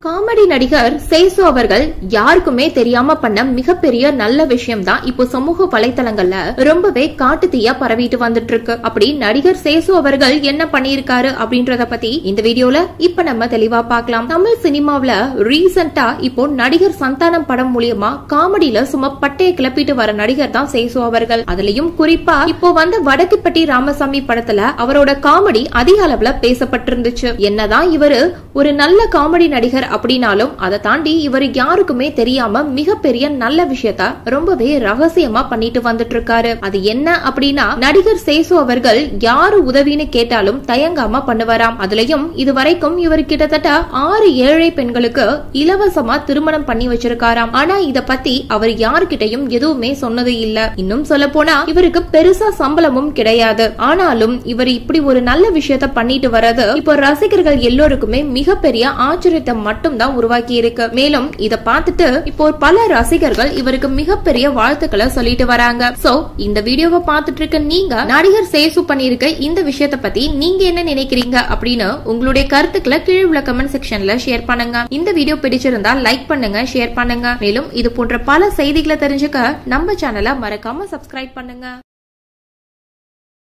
comedy நடிகர் சேசு அவர்கள் யாருக்குமே தெரியாம பண்ண மிகப்பெரிய நல்ல விஷயம் தான் இப்போ சமூக வலைத்தளங்கள்ல ரொம்பவே காட்டு தீயா பரவிட்டு வந்துட்டு இருக்கு அப்படி நடிகர் சேசு அவர்கள் என்ன பண்ணியிருக்காரு அப்படின்றத பத்தி இந்த வீடியோல இப்ப நம்ம தெளிவா பார்க்கலாம் தமிழ் சினிமாவுல ரீசெண்டா இப்போ நடிகர் சந்தானம் படம் மூலியமா காமெடியில சும்மா பட்டைய கிளப்பிட்டு வர நடிகர் தான் சேசு அவர்கள் அதுலயும் குறிப்பா இப்போ வந்த வடக்குப்பட்டி ராமசாமி படத்துல அவரோட காமெடி அதிக அளவுல பேசப்பட்டிருந்துச்சு என்னதான் இவரு ஒரு நல்ல காமெடி நடிகர் அப்படின்னாலும் அதை தாண்டி இவர் யாருக்குமே தெரியாம மிகப்பெரிய நல்ல விஷயத்த ரொம்பவே ரகசியமா பண்ணிட்டு வந்துட்டு இருக்காரு அது என்ன அப்படின்னா நடிகர் சேசு அவர்கள் யாரு உதவின்னு கேட்டாலும் தயங்காம பண்ணுவாராம் அதுலயும் இதுவரைக்கும் இவர் கிட்டத்தட்ட ஆறு ஏழை பெண்களுக்கு இலவசமா திருமணம் பண்ணி வச்சிருக்காராம் ஆனா இத பத்தி அவர் யாருக்கிட்டையும் எதுவுமே சொன்னது இல்ல இன்னும் சொல்ல போனா இவருக்கு பெருசா சம்பளமும் கிடையாது ஆனாலும் இவர் இப்படி ஒரு நல்ல விஷயத்த பண்ணிட்டு வர்றது இப்போ ரசிகர்கள் எல்லோருக்குமே மிகப்பெரிய ஆச்சரியத்தை மட்டும் தான் உருவாக்கி இருக்கு மேலும் இத பார்த்துட்டு இப்போ பல ரசிகர்கள் இவருக்கு மிகப்பெரிய வாழ்த்துக்களை சொல்லிட்டு வராங்க சோ இந்த வீடியோவை பார்த்துட்டு இருக்க நீங்க நடிகர் சேசு பண்ணிருக்க இந்த விஷயத்த பத்தி நீங்க என்ன நினைக்கிறீங்க அப்படின்னு உங்களுடைய கருத்துக்களை கீழே உள்ள கமெண்ட் செக்ஷன்ல ஷேர் பண்ணுங்க இந்த வீடியோ பிடிச்சிருந்தா லைக் பண்ணுங்க ஷேர் பண்ணுங்க மேலும் இது போன்ற பல செய்திகளை தெரிஞ்சுக்க நம்ம சேனலை மறக்காம சப்ஸ்கிரைப் பண்ணுங்க